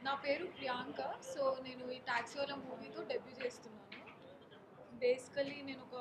నా పేరు ప్రియాంక సో నేను ఈ టాక్సీ వాళ్ళ మూవీతో డెబ్యూ చేస్తున్నాను బేసికలీ నేను ఒక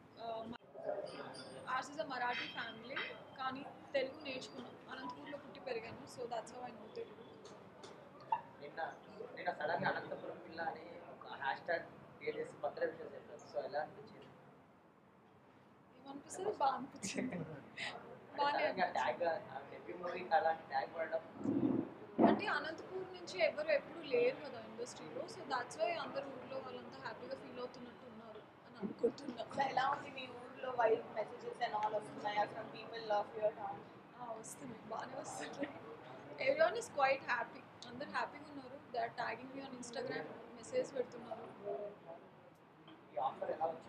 ours is a Marathi family కానీ తెలుగు నేర్చుకున్నాను అనంతపూర్లో పుట్టి పెరిగాను so that's how I know Telugu నిన్న నిన్న సడన్ గా అనంతపురం పిల్ల అని ఒక హ్యాష్ ట్యాగ్ క్రియేట్ చేసి భద్ర విషయం చెప్పారు సో ఎలా అనిపించింది ఏమనిపిస్తుంది బాగా అనిపించింది బాగానే సడన్ గా అనిపించింది ట్యాగ్ డెబ్యూ మూవీకి అలాంటి ట్యాగ్ పడడం అంటే అనంతపూర్ నుంచి ఎవరు ఎప్పుడు లేరు కదా ఇండస్ట్రీలో సో దాట్స్ వై అందరు ఊర్లో వాళ్ళంతా హ్యాపీగా ఫీల్ అవుతున్నట్టు ఉన్నారు అని అనుకుంటున్నా సో ఎలా ఉంది మీ ఊర్లో వైడ్ మెసేజెస్ అండ్ ఆల్ వస్తున్నాయా from people of your town ఆ, వస్తుంది బాగానే వస్తుంది ఎవ్రీవన్ ఇస్ క్వైట్ హ్యాపీ అందరు హ్యాపీగా ఉన్నారు they are tagging me on Instagram message పెడుతున్నారు ఈ ఆఫర్ ఎలా వచ్చింది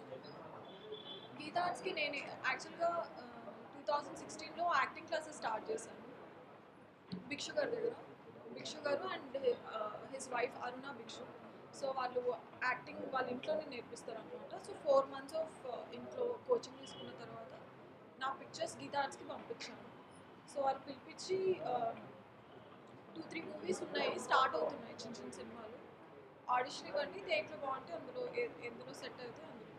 గీతా ఆర్ట్స్కి నేను యాక్చువల్గా టూ థౌజండ్ సిక్స్టీన్లో యాక్టింగ్ క్లాసెస్ స్టార్ట్ చేశాను భిక్షు గారి దగ్గర భిక్షు గారు and his wife Aruna Bhikshu so వాళ్ళు యాక్టింగ్ వాళ్ళ ఇంట్లోనే నేర్పిస్తారు అనమాట సో ఫోర్ మంత్స్ ఆఫ్ ఇంట్లో కోచింగ్ తీసుకున్న తర్వాత నా పిక్చర్స్ గీతా ఆర్ట్స్కి పంపించాను సో వాళ్ళు పిలిపించి టూ త్రీ మూవీస్ ఉన్నాయి స్టార్ట్ అవుతున్నాయి చిన్న చిన్న సినిమాలు ఆడిషన్ ఇవ్వండి దేంట్లో బాగుంటే అందులో ఏ- ఎందులో సెట్ అయితే అందులో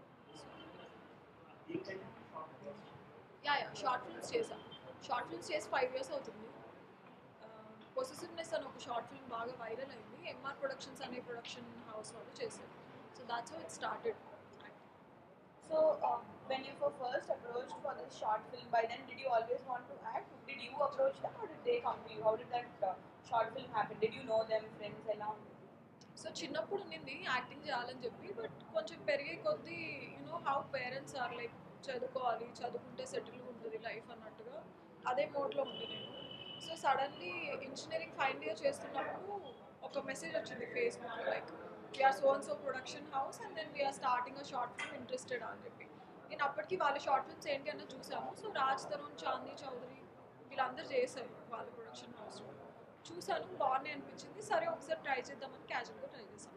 పెట్టు యా యా షార్ట్ ఫిల్మ్స్ చేశాను షార్ట్ ఫిల్మ్స్ చేసి ఫైవ్ ఇయర్స్ అవుతుంది పొసెసివ్నెస్ అని ఒక షార్ట్ ఫిల్మ్ బాగా వైరల్ అయింది ఎంఆర్ ప్రొడక్షన్స్ అనే ప్రొడక్షన్ హౌస్ వాళ్ళు చేశారు so that's how it started So, uh, when you were first approached for this short film, by then did you always want to act? Did you approach them or did they come to you? How did that uh, short film happen? Did you know them, friends, along? So చిన్నప్పుడు ఉండింది acting చేయాలని చెప్పి but కొంచెం పెరిగే కొద్దీ you know how parents are like చదువుకోవాలి చదువుకుంటే settle ఉంటుంది లైఫ్ అన్నట్టుగా అదే మోడ్లో ఉంది నేను so suddenly engineering final year చేస్తున్నప్పుడు ఒక మెసేజ్ వచ్చింది ఫేస్బుక్లో like we're so and so production house and then we're starting a short film interested అని చెప్పి నేను అప్పటికి వాళ్ళ షార్ట్ ఫిల్మ్స్ ఏంటి అన్న చూసాము సో రాజ్ తరుణ్ చాందీ చౌదరి వీళ్ళందరూ చేశారు వాళ్ళ ప్రొడక్షన్ హౌస్లో చూసాను బాగున్నాయి అనిపించింది సరే ఒకసారి ట్రై చేద్దామని క్యాజువల్గా ట్రై చేశాను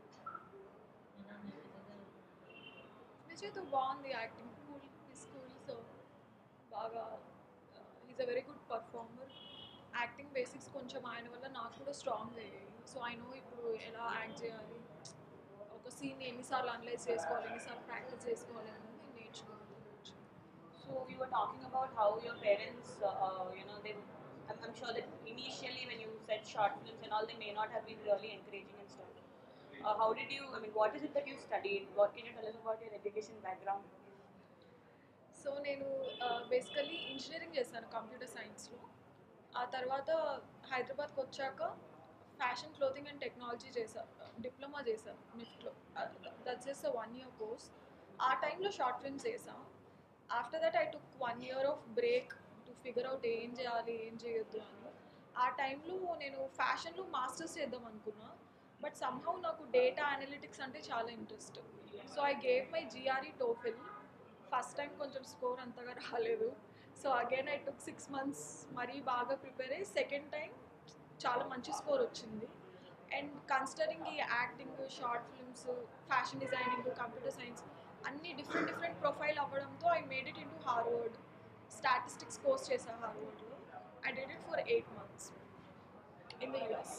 విజయ్తో బాగుంది యాక్టింగ్ కూల్ స్కూల్ సో బాగా is a very good performer acting basics కొంచెం ఆయన వల్ల నాకు కూడా స్ట్రాంగ్ అయ్యాయి సో ఐ నో ఇప్పుడు ఎలా యాక్ట్ చేయాలి ఒక సీన్ ఎన్నిసార్లు అనలైజ్ చేసుకోవాలి ఎన్నిసార్లు ప్రాక్టీస్ చేసుకోవాలి అనేది నేను నేర్చుకున్నాను So, you were talking about how your parents, uh, uh, you know, they. I'm, I'm sure that initially when you said short films and all, they may not have been really encouraging and stuff. Uh, how did you? I mean, what is it that you studied? What can you tell us about your education background? So నేను basically engineering చేశాను computer సైన్స్లో ఆ తర్వాత హైదరాబాద్కి వచ్చాక fashion clothing and technology చేశాను diploma చేశాను నిఫ్ట్లో that's just one year course ఆ టైంలో షార్ట్ ఫిల్మ్స్ చేసాం after that I took one year of break to figure out ఏం చేయాలి ఏం చేయొద్దు అని ఆ టైంలో నేను ఫ్యాషన్లో మాస్టర్స్ చేద్దాం అనుకున్నా బట్ సమ్హౌ నాకు డేటా అనలిటిక్స్ అంటే చాలా interest so I gave my GRE TOEFL first time కొంచెం స్కోర్ అంతగా రాలేదు so again I took six months మరీ బాగా ప్రిపేర్ అయ్యి సెకండ్ టైం చాలా మంచి స్కోర్ వచ్చింది అండ్ కన్సిడరింగ్ ఈ acting short films fashion designing computer science అన్ని డిఫరెంట్ డిఫరెంట్ ప్రొఫైల్ అవ్వడంతో I made it into Harvard statistics course చేశాను హార్వర్డ్లో I did it for eight months in the US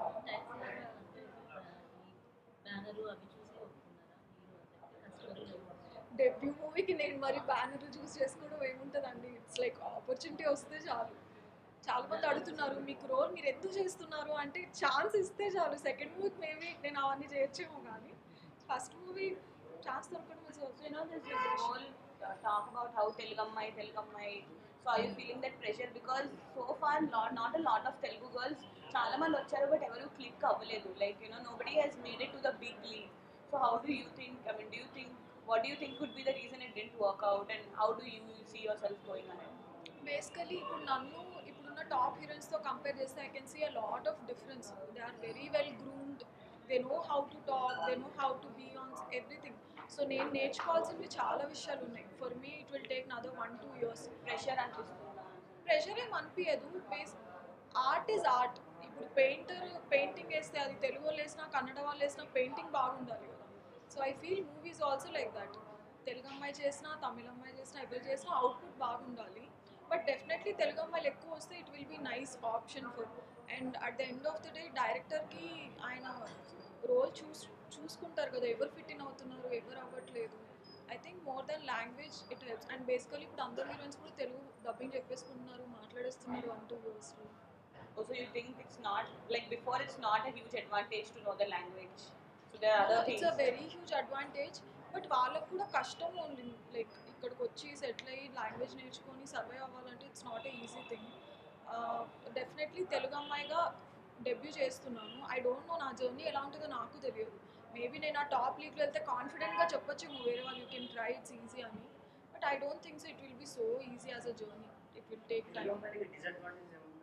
banner అవి చూసి ఒప్పుకున్నారా మీరు అంటే కష్టపడి డెబ్యూ మూవీకి నేను మరి బ్యానర్ చూస్ చేసుకోవడం ఏముంటుందండి ఇట్స్ లైక్ ఆపర్చునిటీ వస్తే చాలు చాలా మంది అడుగుతున్నారు మీకు రోల్ మీరు ఎందుకు చేస్తున్నారు అంటే ఛాన్స్ ఇస్తే చాలు సెకండ్ మూవీకి మేబీ నేను అవన్నీ చేయొచ్చేమో కానీ ఫస్ట్ మూవీ ఛాన్స్ దొరకడం is also, So, you know, there's this whole uh, talk about how Telugammai, Telugammai. So, are you feeling that pressure? Because so far, lot, not a lot of Telugu girls, చాలా మంది వచ్చారు but ఎవరు click అవ్వలేదు like you know nobody he's made it to the big league so how do you think I mean do you think what do you think could be the reason it didn't work out and how do you see yourself going అనే basically ఇప్పుడు నన్ను ఇప్పుడున్న top హీరోయిన్స్తో compare చేస్తే I can see a lot of difference they are very well groomed they know how to talk they know how to be on everything so నేను నేర్చుకోవాల్సినవి చాలా విషయాలు ఉన్నాయి for me it will take another one two years pressure అనిపిస్తుందా pressure ఏం అనిపించదు base art is art ఇప్పుడు painter painting వేస్తే అది తెలుగు వాళ్ళు వేసినా కన్నడ వాళ్ళు వేసినా పెయింటింగ్ బాగుండాలి కదా so I feel movies also like that Telugu అమ్మాయి చేసినా తమిళ అమ్మాయి చేసినా ఎవరు చేసినా అవుట్పుట్ బాగుండాలి బట్ డెఫినెట్లీ తెలుగు అమ్మాయిలు ఎక్కువ వస్తే it will be nice option for and at the end of the day డైరెక్టర్కి ఆయన రోల్ చూస్ చూసుకుంటారు కదా ఎవరు ఫిట్ ఇన్ అవుతున్నారు ఎవరు అవ్వట్లేదు I think more than language it helps and basically ఇప్పుడు అందరు హీరోయిన్స్ కూడా తెలుగు డబ్బింగ్ చెప్పేసుకుంటున్నారు మాట్లాడేస్తున్నారు వన్ టూ ఇయర్స్లో Also, you think it's not like before? It's not a huge advantage to know the language. So there are other things. It's a very huge advantage but వాళ్ళకు కూడా కష్టం ఉంది like ఇక్కడికి వచ్చి settle అయ్యి language నేర్చుకొని survive అవ్వాలంటే it's not a easy thing definitely Telugu అమ్మాయిగా డెబ్యూ చేస్తున్నాను ఐ డోంట్ నో నా జర్నీ ఎలా ఉంటుందో నాకు తెలియదు మేబీ నేను ఆ టాప్ లీగ్లో వెళ్తే కాన్ఫిడెంట్గా చెప్పొచ్చు వేరే వాళ్ళు you can try it's easy అని but I don't think so it will be so easy as a journey it will take time disadvantage ఏముందా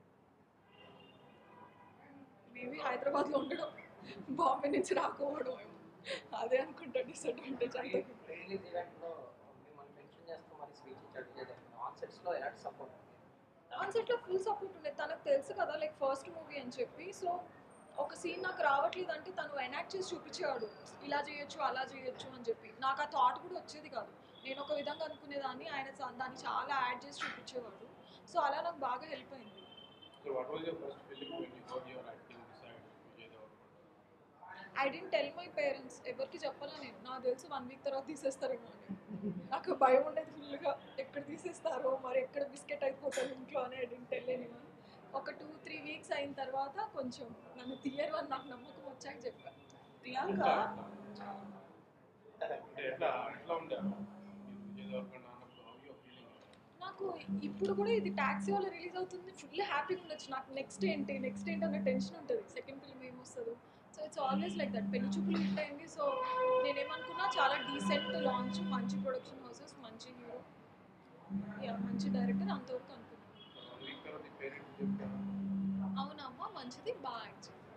మేబీ హైదరాబాద్లో ఉండడం బాంబే నుంచి రాకపోవడం అదే అనుకుంటా డిసడ్వాంటేజ్ అంతే రిలీజ్ ఈవెంట్లో మిమ్మల్ని మెన్షన్ చేస్తూ మరి స్పీచ్ ఇచ్చాడు విజయ్ దేవరకొండ ఆన్ సెట్స్లో ఎలాంటి సపోర్ట్ కాన్సెప్ట్లో ఫుల్ సపోర్ట్ ఉండేది తనకు తెలుసు కదా లైక్ ఫస్ట్ మూవీ అని చెప్పి సో ఒక సీన్ నాకు రావట్లేదు అంటే తను ఎనాక్ట్ చేసి చూపించేవాడు ఇలా చేయొచ్చు అలా చేయొచ్చు అని చెప్పి నాకు ఆ థాట్ కూడా వచ్చేది కాదు నేను ఒక విధంగా అనుకునేదాన్ని ఆయన చా- దాన్ని చాలా యాడ్ చేసి చూపించేవాడు సో అలా నాకు బాగా హెల్ప్ అయింది So what was your first feeling when you got your acting beside Vijay Devarkonda? I didn't tell my parents ఎవరికి చెప్పాలా నేను నాకు తెలుసు వన్ వీక్ తర్వాత తీసేస్తారేమో అని నాకు భయం ఉండేది ఫుల్గా ఎక్కడ తీసేస్తారో మరి ఎక్కడ బిస్కెట్ అయిపోతారు ఇంట్లో అని ఐ డెంట్ టెల్ ఎనీ ఒక టూ త్రీ వీక్స్ అయిన తర్వాత కొంచెం నన్ను తీయరు అని నాకు నమ్మకం వచ్చాక చెప్పా Priyanka, అంటే ఎట్లా ఎట్లా ఉండే మీరు విజయ్ దేవరకొండ అన్నప్పుడు how you are feeling? నాకు ఇప్పుడు కూడా ఇది ట్యాక్సీ వల్ల రిలీజ్ అవుతుంది ఫుల్ హ్యాపీగా ఉండొచ్చు నాకు నెక్స్ట్ ఏంటి నెక్స్ట్ ఏంటి అన్న టెన్షన్ ఉంటుంది సెకండ్ ఫిల్మ్ ఏమొస్తుందో so it's always like that Pelli Choopulu hit అయింది సో నేనేమనుకున్నా చాలా డీసెంట్ లాంచ్ మంచి ప్రొడక్షన్ హౌసెస్ మంచి హీరో యా మంచి డైరెక్టర్ అంతవరకు అనుకున్నాను So one week తర్వాత పేరెంట్స్ చెప్పారు అవునమ్మా మంచిది బాగా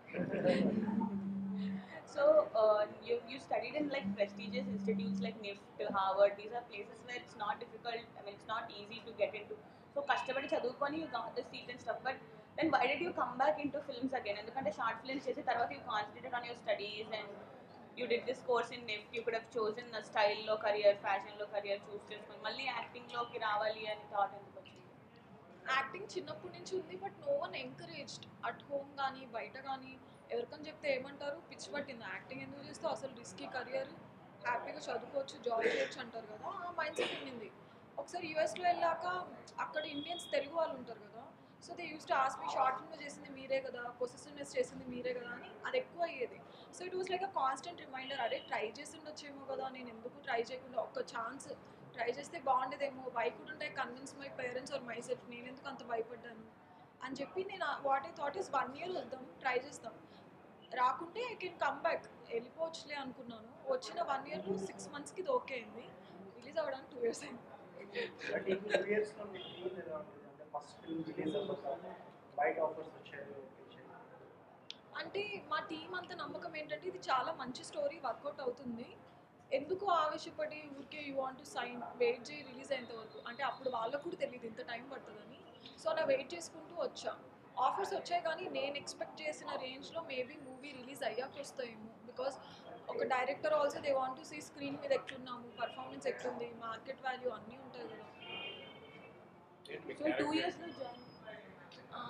so uh, you you studied in like prestigious institutes like NIFT, Harvard. These are places where it's not difficult. I mean, it's not easy to get into. So కష్టపడి చదువుకొని you got the seat and stuff. But then why did you come back into films again? ఎందుకంటే short films చేసి తర్వాత you concentrated on your studies and you did this course in NIFT. You could have chosen a style లో career, fashion లో career choose చేసుకొని మళ్ళీ acting లోకి రావాలి అని థాట్ ఎందుకు వచ్చింది యాక్టింగ్ చిన్నప్పటి నుంచి ఉంది but no one encouraged at home కానీ బయట కానీ ఎవరికని చెప్తే ఏమంటారు పిచ్చి పట్టింది యాక్టింగ్ ఎందుకు చేస్తే అసలు రిస్కీ కెరియర్ హ్యాపీగా చదువుకోవచ్చు జాబ్ చేయొచ్చు అంటారు కదా ఆ మైండ్ సెట్ ఉండింది ఒకసారి యూఎస్లో వెళ్ళాక అక్కడ ఇండియన్స్ తెలుగు వాళ్ళు ఉంటారు కదా so they used to ask me short film చేసింది మీరే కదా పొసిసివ్నెస్ చేసింది మీరే కదా అని అది ఎక్కువ అయ్యేది so it was like a constant reminder అరే ట్రై చేసి ఉండొచ్చేమో కదా నేను ఎందుకు ట్రై చేయకుండా ఒక్క ఛాన్స్ ట్రై చేస్తే బాగుండేదేమో వై కుడ్ ఉంటే convince my parents or myself నేను ఎందుకు అంత భయపడ్డాను అని చెప్పి నేను what I thought is one year వద్దాం ట్రై చేస్తాం రాకుంటే ఐ కెన్ కమ్ బ్యాక్ వెళ్ళిపోవచ్చులే అనుకున్నాను వచ్చిన వన్ ఇయర్లో సిక్స్ మంత్స్కి ఇది ఓకే అయింది రిలీజ్ అవ్వడానికి టూ ఇయర్స్ అయింది బట్ ఈ టూ ఇయర్స్లో మీకు ఫీల్ ఎలా ఉంటుంది అంటే ఫస్ట్ ఫిల్మ్ రిలీజ్ అవ్వక బయట ఆఫర్స్ వచ్చాయి వచ్చాయి అంటే మా టీం అంత నమ్మకం ఏంటంటే ఇది చాలా మంచి స్టోరీ వర్కౌట్ అవుతుంది ఎందుకు ఆవేశపడి ఊరికే you want to sign wait చేయి రిలీజ్ అయ్యేంత వరకు అంటే అప్పుడు వాళ్ళకు కూడా తెలియదు ఇంత టైం పడుతుందని సో అలా వెయిట్ చేసుకుంటూ వచ్చా ఆఫర్స్ వచ్చాయి కానీ నేను ఎక్స్పెక్ట్ చేసిన రేంజ్లో మేబీ మూవీ రిలీజ్ అయ్యాక వస్తాయేమో బికాస్ ఒక director also they want to see screen మీద ఎట్లున్నాము పర్ఫార్మెన్స్ ఎట్లుంది మార్కెట్ వాల్యూ అన్నీ ఉంటాయి కదా ఏంటి మీ సో టూ character? ఇయర్స్లో జాయిన్ ఆ,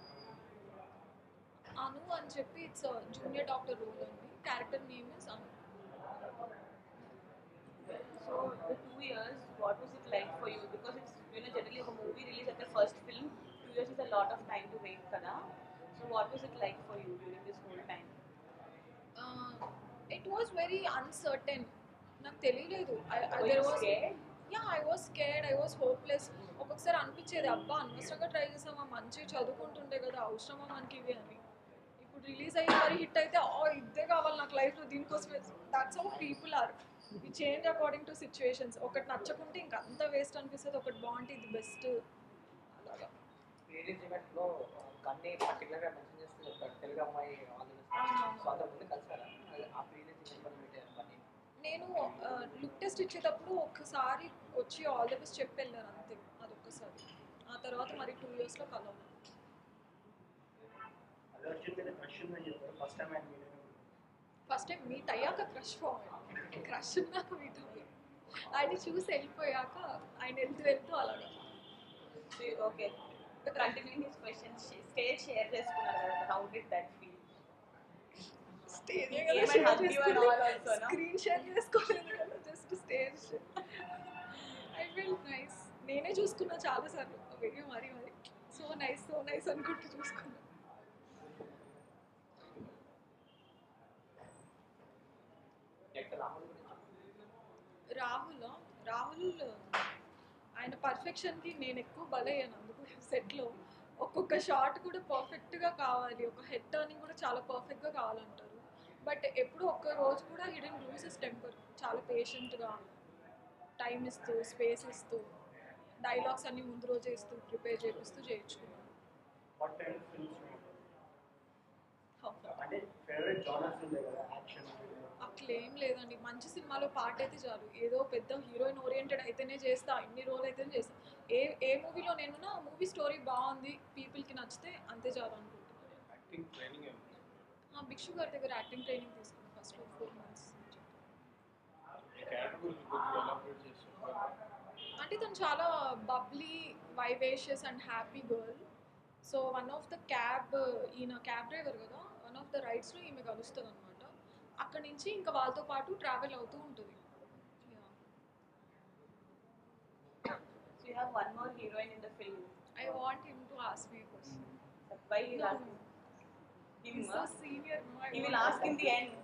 అను అని చెప్పి ఇట్స్ జూనియర్ డాక్టర్ రోల్ అండి character name is Anu So the two years, what was it like for you? Because it's you know generally a movie release at the first film, two years is a lot of time to wait, kada. So what was it like for you during this whole time? It was very uncertain నాకు తెలియలేదు Were you scared? Yeah I was scared I was hopeless ఒక్కొక్కసారి అనిపించేది అబ్బా అనవసరంగా try చేసామా మంచిగా చదువుకుంటుండే కదా అవసరమా మనకి ఇవి అని ఇప్పుడు రిలీజ్ అయ్యి మరి హిట్ అయితే ఓ ఇదే కావాలి నాకు లైఫ్లో దీనికోసమే దట్స్ హౌ పీపుల్ ఆర్ ఈ చేంజ్ అకార్డింగ్ టు సిచ్యువేషన్స్ ఒకటి నచ్చకుంటే ఇంకా అంత వేస్ట్ అనిపిస్తుంది ఒకటి బాగుంటే ఇది బెస్ట్ అలాగా రిలీజ్ ఈవెంట్లో కన్నీ పర్టికులర్గా మెన్షన్ చేస్తూ చెప్తాడు తెలుగు అమ్మాయి ఆల్ అవునవును. సో అంతకుముందు కలిసారా అది ఆ రిలీజ్ ఈవెంట్ మీట్ అయ్యారు కన్నీ నేను లుక్ టెస్ట్ ఇచ్చేటప్పుడు ఒక్కసారి వచ్చి ఆల్ ద బెస్ట్ చెప్పి వెళ్ళాను అంతే అదొక్కసారి ఆ తర్వాత మరి టూ ఇయర్స్లో కలవాలి అల్లు అర్జున్ మీద క్రష్ ఉందని చెప్పారు ఫస్ట్ టైం ఆయన మీట్ ఫస్ట్ టైం మీట్ అయ్యాక క్రష్ ఫామ్ క్రష్ ఉన్నాక మీట్ అవ్వాలి ఆయన చూసి వెళ్ళిపోయాక ఆయన వెళ్తూ వెళ్తూ అలాగా So, you- okay. Continuing his questions stage share చేసుకున్నారు కదా how did that feel stage Even hug you and all also, no? Screen share చేసుకోలేదు కదా just stage I feel nice నేనే చూసుకున్నా చాలా సార్లు వీడియో మరి మరి సో నైస్ సో నైస్ అనుకుంటూ చూసుకున్నా నెక్స్ట్ రాహుల్ గురించి రాహుల్ రాహుల్ ఆయన పర్ఫెక్షన్కి నేను ఎక్కువ బలయ్యాను అందుకు సెట్లో ఒక్కొక్క షాట్ కూడా పర్ఫెక్ట్గా కావాలి ఒక హెడ్ టర్నింగ్ కూడా చాలా పర్ఫెక్ట్గా కావాలంటారు బట్ ఎప్పుడు ఒక్క రోజు కూడా హిడెన్ లూసెస్ టెంపర్ చాలా పేషెంట్గా టైం ఇస్తూ స్పేస్ ఇస్తూ డైలాగ్స్ అన్ని ముందు రోజే ఇస్తూ ప్రిపేర్ చేపిస్తూ చేయించుకున్నాను వాట్ టైప్ ఫిల్మ్స్ అంటే ఫేవరెట్ జానర్స్ ఉంటాయి కదా యాక్షన్ అట్లేం లేదండి మంచి సినిమాలో పాట అయితే చాలు ఏదో పెద్ద హీరోయిన్ ఓరియంటెడ్ అయితేనే చేస్తా ఇన్ని రోజులు అయితేనే చేస్తా ఏ ఏ మూవీలో నేను నా మూవీ స్టోరీ బాగుంది పీపుల్కి నచ్చితే అంతే చాలు అనుకుంటున్నాను యాక్టింగ్ ట్రైనింగ్ ఏమి ఆ భిక్షు గారి దగ్గర యాక్టింగ్ ట్రైనింగ్ తీసుకున్నాను ఫస్ట్ ఫోర్ మంత్స్ ఈ క్యారెక్టర్ గురించి కొద్దిగా ఎలాబరేట్ చేసి చెప్పారు అంటే తను చాలా bubbly vivacious and happy girl so one of the cab ఈయన క్యాబ్ డ్రైవర్ కదా వన్ ఆఫ్ ద రైడ్స్లో ఈమె కలుస్తుంది అనమాట అక్కడి నుంచి ఇంకా వాళ్ళతో పాటు ట్రావెల్ అవుతూ ఉంటుంది so you have one more heroine in the film I want him to ask me question why he No, ask no. Him He's so senior. no, I He won't will ask in ask. the end.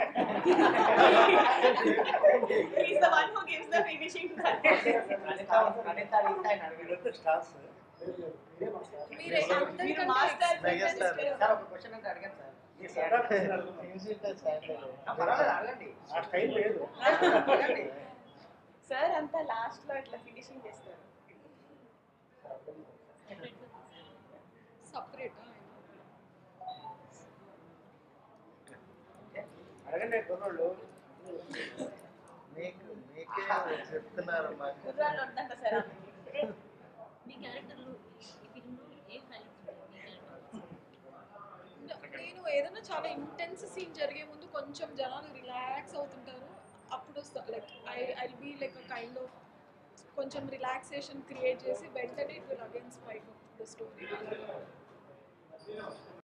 He's the one who gives the finishing touch. Anitha Anitha అడిగితే ఆయన అడిగాడు వీళ్ళంతా stars మీరే మా stars మీరే అందరికంటే మీరు master megastar. Sir ఒక క్వశ్చన్ అంటే అడిగాను సార్ ఈ సెటప్ చేసినారు. ఆ, పర్వాలేదు అడగండి ఆ స్టైల్ లేదు అడగండి సార్ అంతా లాస్ట్ లో ఇట్లా ఫినిషింగ్ చేస్తారు సపరేట్ అడగండి కుర్రోళ్ళు మీకు మీకే చెప్తున్నారు మాకు కుర్రాళ్ళు వద్దంట సార్ ఆమెకి. మీ క్యారెక్టర్లు ఈ ఫిల్మ్లో ఏం హైలైట్స్ ఉంటాయి మీ క్యారెక్టర్ నేను ఏదైనా చాలా ఇంటెన్స్ సీన్ జరిగే ముందు కొంచెం జనాలు రిలాక్స్ అవుతుంటారు అప్పుడు like I I be like a kind of కొంచెం రిలాక్సేషన్ క్రియేట్ చేసి వెంటనే it will again spike the story